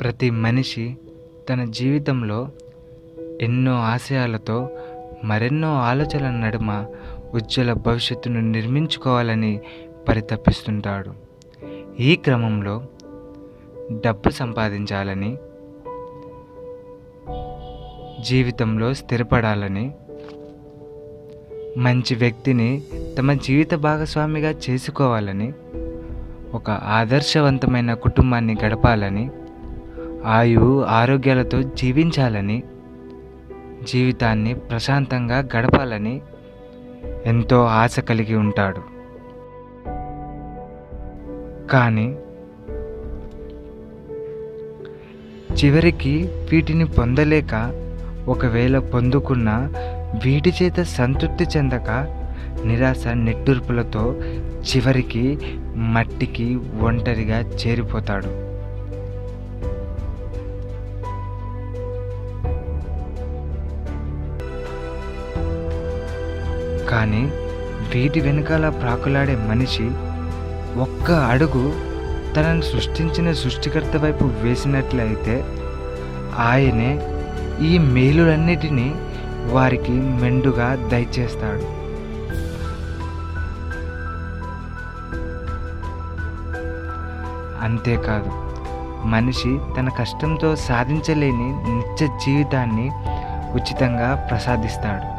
ప్రతి మనిషి తన జీవితంలో ఎన్నో ఆశయాలతో మరెన్నో ఆలోచనల నడుమ ఉజ్వల భవిష్యత్తును నిర్మించుకోవాలని పరితపిస్తుంటాడు ఈ క్రమంలో డబ్బు సంపాదించాలని జీవితంలో స్థిరపడాలని మంచి వ్యక్తిని తమ జీవిత భాగస్వామిగా చేసుకోవాలని ఒక ఆదర్శవంతమైన కుటుంబాన్ని గడపాలని ఆయు ఆరోగ్యాలతో జీవించాలని జీవితాన్ని ప్రశాంతంగా గడపాలని ఎంతో ఆశ కలిగి ఉంటాడు కానీ చివరికి వీటిని పొందలేక ఒకవేళ పొందుకున్న వీటి చేత సంతృప్తి చెందక నిరాశ నిట్టూర్పులతో చివరికి మట్టికి ఒంటరిగా చేరిపోతాడు కానీ వీటి వెనకాల ప్రాకులాడే మనిషి ఒక్క అడుగు తనను సృష్టించిన సృష్టికర్త వైపు వేసినట్లయితే ఆయనే ఈ మేలులన్నిటినీ వారికి మెండుగా దయచేస్తాడు అంతేకాదు మనిషి తన కష్టంతో సాధించలేని నిత్య జీవితాన్ని ఉచితంగా ప్రసాదిస్తాడు